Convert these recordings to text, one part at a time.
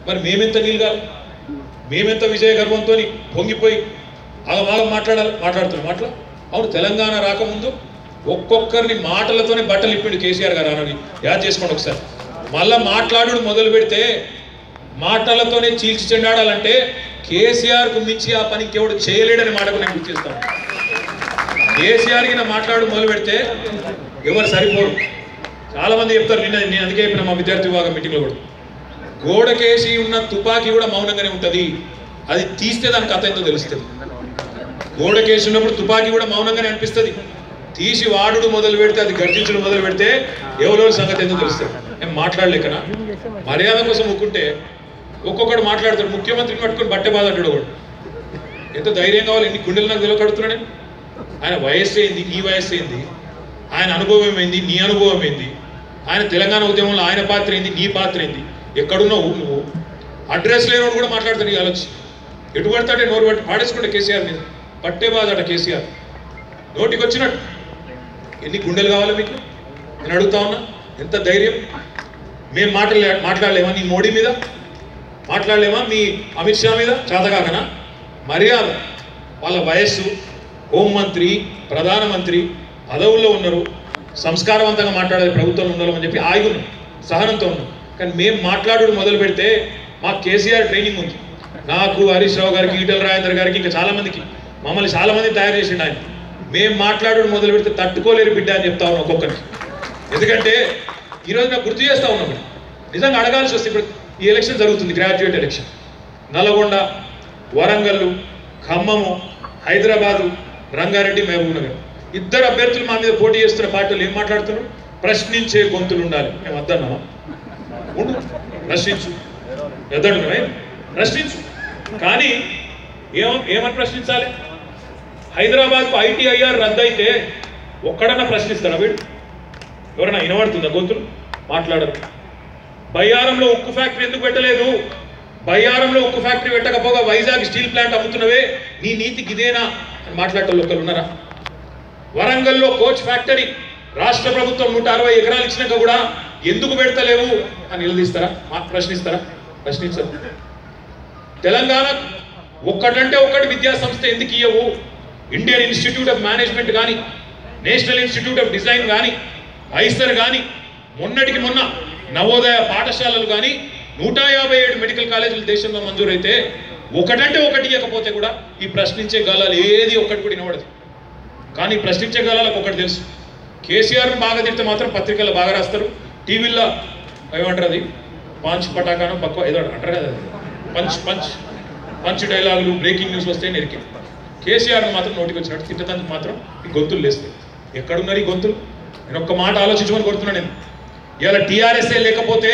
మరి మేమెంత నీళ్ళగాలి మేమెంత విజయ గర్వంతో పొంగిపోయి ఆగమాగం మాట్లాడాలి మాట్లాడుతున్నాం మాట్లా అవును తెలంగాణ రాకముందు ఒక్కొక్కరిని మాటలతోనే బట్టలు ఇప్పిండు కేసీఆర్ గారు అని యాద్ చేసుకోండి ఒకసారి మళ్ళా మాట్లాడు మొదలు పెడితే మాటలతోనే చీల్చి చెండాడాలంటే కేసీఆర్కు మించి ఆ పని ఇంకెవడు చేయలేడని మాటకు నేను గుర్తిస్తాను కేసీఆర్ గిన మాట్లాడు మొదలు పెడితే ఎవరు సరిపోరు చాలా మంది చెప్తారు నిన్న నేను అందుకే చెప్పిన మా విద్యార్థి విభాగం మీటింగ్లో కూడా గోడకేసి ఉన్న తుపాకీ కూడా మౌనంగానే ఉంటుంది అది తీస్తే దాని కథ ఎంతో తెలుస్తుంది గోడకేసి ఉన్నప్పుడు తుపాకీ కూడా మౌనంగానే అనిపిస్తుంది తీసి వాడుడు మొదలు పెడితే అది గర్జించడం మొదలు పెడితే ఎవరెవరి సంగతి ఎంతో తెలుస్తుంది నేను మాట్లాడలేకనా మర్యాద కోసం ఒక్కుంటే ఒక్కొక్కడు మాట్లాడతాడు ముఖ్యమంత్రిని పట్టుకొని బట్టే బాధ అంటాడు ఒకడు ఎంత ధైర్యం కావాలి ఎన్ని గుండెలు నాకు తెలియ కడుతున్నాడు నేను. ఆయన వయస్సు ఏంది నీ వయస్సు ఏంది ఆయన అనుభవం ఏంది నీ అనుభవం ఏంది ఆయన తెలంగాణ ఉద్యమంలో ఆయన పాత్ర ఏంది నీ పాత్ర ఏంది ఎక్కడున్నావు నువ్వు అడ్రస్ లేనోడు కూడా మాట్లాడతాడు ఈ ఆలోచన ఎటు పడతాడే నోరు పట్టి పాడేసుకుంటే కేసీఆర్ నేను పట్టే బాధట కేసీఆర్ నోటికి వచ్చినట్టు ఎన్ని గుండెలు కావాలి మీకు నేను అడుగుతా ఉన్నా ఎంత ధైర్యం మేము మాట్లాడలే మాట్లాడలేమా నీ మోడీ మీద మాట్లాడలేమా మీ అమిత్ షా మీద చేతకాకనా మర్యాద వాళ్ళ వయస్సు హోంమంత్రి ప్రధానమంత్రి పదవుల్లో ఉన్నారు సంస్కారవంతంగా మాట్లాడాలి ప్రభుత్వంలో ఉండాలని చెప్పి ఆయుధం సహనంతో ఉన్నాం కానీ మేము మాట్లాడు మొదలు పెడితే మాకు కేసీఆర్ ట్రైనింగ్ ఉంది నాకు హరీష్ రావు గారికి ఈటల రాజేందర్ గారికి ఇంకా చాలా మందికి మమ్మల్ని చాలా మంది తయారు చేసిండు ఆయన మేము మాట్లాడు మొదలు పెడితే తట్టుకోలేరు బిడ్డ అని చెప్తా ఉన్నాం ఒక్కొక్కరికి ఎందుకంటే ఈరోజు నాకు గుర్తు చేస్తా ఉన్నాం ఇప్పుడు. నిజంగా అడగాల్సి వస్తే ఇప్పుడు ఈ ఎలక్షన్ జరుగుతుంది గ్రాడ్యుయేట్ ఎలక్షన్ నల్గొండ వరంగల్లు ఖమ్మము హైదరాబాదు రంగారెడ్డి మహబూబ్ నగర్ ఇద్దరు అభ్యర్థులు మా మీద పోటీ చేస్తున్న పార్టీలు ఏం మాట్లాడుతున్నారు ప్రశ్నించే గొంతులు ఉండాలి మేము వద్దన్నామా ఉండు ప్రశ్నించు ఎద్దంటున్నావే ప్రశ్నించు కానీ ఏమ ఏమని ప్రశ్నించాలి హైదరాబాద్కు ఐటీఐఆర్ రద్దయితే ఒక్కడన్నా ప్రశ్నిస్తాడా వీడు ఎవరన్నా వినబడుతుందా గొంతులు మాట్లాడరు బయ్యారంలో ఉక్కు ఫ్యాక్టరీ ఎందుకు పెట్టలేదు బయ్యారంలో ఉక్కు ఫ్యాక్టరీ పెట్టకపోగా వైజాగ్ స్టీల్ ప్లాంట్ అమ్ముతున్నవే నీ నీతి గిదేనా అని మాట్లాడటం ఒకరు ఉన్నారా వరంగల్లో కోచ్ ఫ్యాక్టరీ రాష్ట్ర ప్రభుత్వం నూట అరవై ఎకరాలు ఇచ్చినాక కూడా ఎందుకు పెడతలేవు అని నిలదీస్తారా మా ప్రశ్నిస్తారా ప్రశ్నించరు తెలంగాణ ఒక్కటంటే ఒక్కటి విద్యా సంస్థ ఎందుకు ఇయ్యవు ఇండియన్ ఇన్స్టిట్యూట్ ఆఫ్ మేనేజ్మెంట్ కానీ నేషనల్ ఇన్స్టిట్యూట్ ఆఫ్ డిజైన్ కానీ ఐసర్ కానీ మొన్నటికి మొన్న నవోదయ పాఠశాలలు కానీ నూట యాభై ఏడు మెడికల్ కాలేజీలు దేశంలో మంజూరైతే ఒకటంటే ఒకటి ఇవ్వకపోతే కూడా ఈ ప్రశ్నించే గాలాలు ఏది ఒక్కటి కూడా వినబడదు కానీ ప్రశ్నించే గాలాలకు ఒకటి తెలుసు కేసీఆర్ని బాగా తిడితే మాత్రం పత్రికలు బాగా రాస్తారు టీవీల్లో ఏమంటారు అది పంచ్ పటాకాను పక్క ఏదో అంటారు కదా అది. పంచ్ పంచ్ పంచ్ డైలాగులు బ్రేకింగ్ న్యూస్ వస్తే నెరికి కేసీఆర్ని మాత్రం నోటికి వచ్చినట్టు తిట్టడానికి మాత్రం ఈ గొంతులు లేస్తాయి ఎక్కడున్నారు ఈ గొంతులు నేను ఒక్క మాట ఆలోచించమని కొడుతున్నాను నేను ఇవాళ టీఆర్ఎస్ఏ లేకపోతే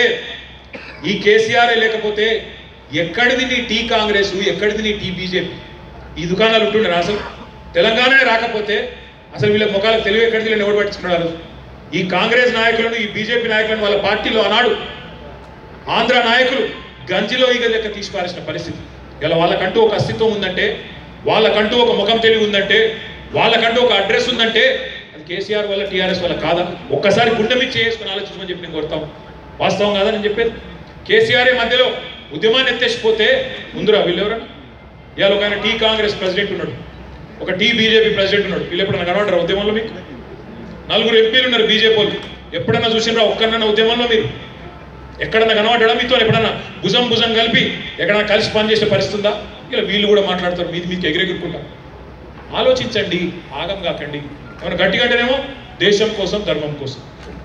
ఈ కేసీఆర్ఏ లేకపోతే ఎక్కడిది నీ టీ కాంగ్రెస్ ఎక్కడిది నీ టీ బీజేపీ ఈ దుకాణాలు ఉంటుండే అసలు తెలంగాణనే రాకపోతే అసలు వీళ్ళ ముఖాలకు తెలివి ఎక్కడిది వీళ్ళని ఎవరు పట్టించుకున్నారు ఈ కాంగ్రెస్ నాయకులను ఈ బీజేపీ నాయకులను వాళ్ళ పార్టీలో ఆనాడు ఆంధ్ర నాయకులు గంజిలో ఈగ లెక్క తీసి పారేసిన పరిస్థితి ఇలా వాళ్ళకంటూ ఒక అస్తిత్వం ఉందంటే వాళ్ళకంటూ ఒక ముఖం తెలివి ఉందంటే వాళ్ళకంటూ ఒక అడ్రస్ ఉందంటే అది కేసీఆర్ వల్ల టీఆర్ఎస్ వల్ల కాదా ఒక్కసారి గుండె మీద చేసుకుని ఆలోచించమని చెప్పి నేను కొడతాం వాస్తవం కాదా నేను చెప్పేది కేసీఆర్ మధ్యలో ఉద్యమాన్ని ఎత్తేసిపోతే ముందురా వీళ్ళెవరన్నా ఇవాళ ఒక ఆయన టీ కాంగ్రెస్ ప్రెసిడెంట్ ఉన్నాడు ఒక టీ బీజేపీ ప్రెసిడెంట్ ఉన్నాడు వీళ్ళు ఎప్పుడన్నా కనబడరా ఉద్యమంలో మీకు నలుగురు ఎంపీలు ఉన్నారు బీజేపీ వాళ్ళు ఎప్పుడన్నా చూసినరా ఒక్కరన్నా ఉద్యమంలో మీరు ఎక్కడన్నా కనబడ్డా మీతో ఎప్పుడన్నా భుజం భుజం కలిపి ఎక్కడన్నా కలిసి పనిచేసే పరిస్థితి ఉందా ఇలా వీళ్ళు కూడా మాట్లాడతారు మీది మీకు ఎగిరెగురుకుంటా ఆలోచించండి ఆగం కాకండి ఏమైనా గట్టిగా అంటేనేమో దేశం కోసం ధర్మం కోసం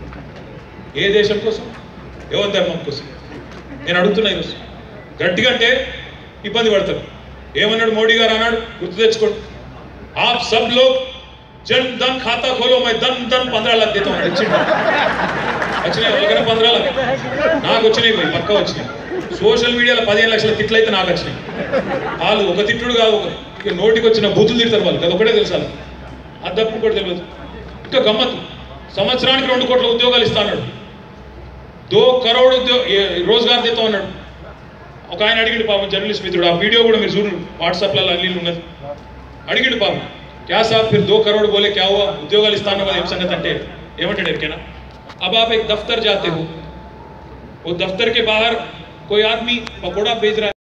ఏ దేశం కోసం ఎవరి ధర్మం కోసం నేను అడుగుతున్నా ఈరోజు గట్టిగా అంటే ఇబ్బంది పడతారు ఏమన్నాడు మోడీ గారు అన్నాడు గుర్తు తెచ్చుకోండి ఆప్ సబ్ లోగ్ జన్ ధన్ ఖాతా ఖోలో మై ధన్ ధన్ పంద్రా లాక్ దేతా హూं వచ్చిండు వచ్చినాయి వాళ్ళకైనా పంద్రా లాక్ నాకు వచ్చినాయి పోయి పక్క వచ్చినాయి సోషల్ మీడియాలో పదిహేను లక్షల తిట్లు అయితే నాకు వచ్చినాయి వాళ్ళు ఒక తిట్టుడు కాదు ఒక ఇక నోటికి వచ్చిన బూతులు తిడతారు వాళ్ళు అది ఒకటే తెలుసు వాళ్ళకి. అది తప్పు కూడా తెలియదు ఇంకా గమ్మత్తు సంవత్సరానికి రెండు కోట్ల ఉద్యోగాలు ఇస్తా అన్నాడు దో కరోడ్ ఉద్యోగ ఏ- రోజ్గార్ దేతా ఉన్నాడు ఒక ఆయన అడిగిండు పాపం జర్నలిస్ట్ మిత్రుడు ఆ వీడియో కూడా మీరు చూడండి వాట్సాప్లో అల్లి ఉన్నది అడిగిండు పాపం క్యా సాబ్ ఫిర్ దో కరోడ్ బోలే క్యా హువా ఉద్యోగాలు ఇస్తాను కదా ఏం సంగతి అంటే ఏమంటాడు ఎరికేనా अब आप एक दफ्तर जाते हो वो दफ्तर के बाहर कोई आदमी पकौड़ा बेच रहा है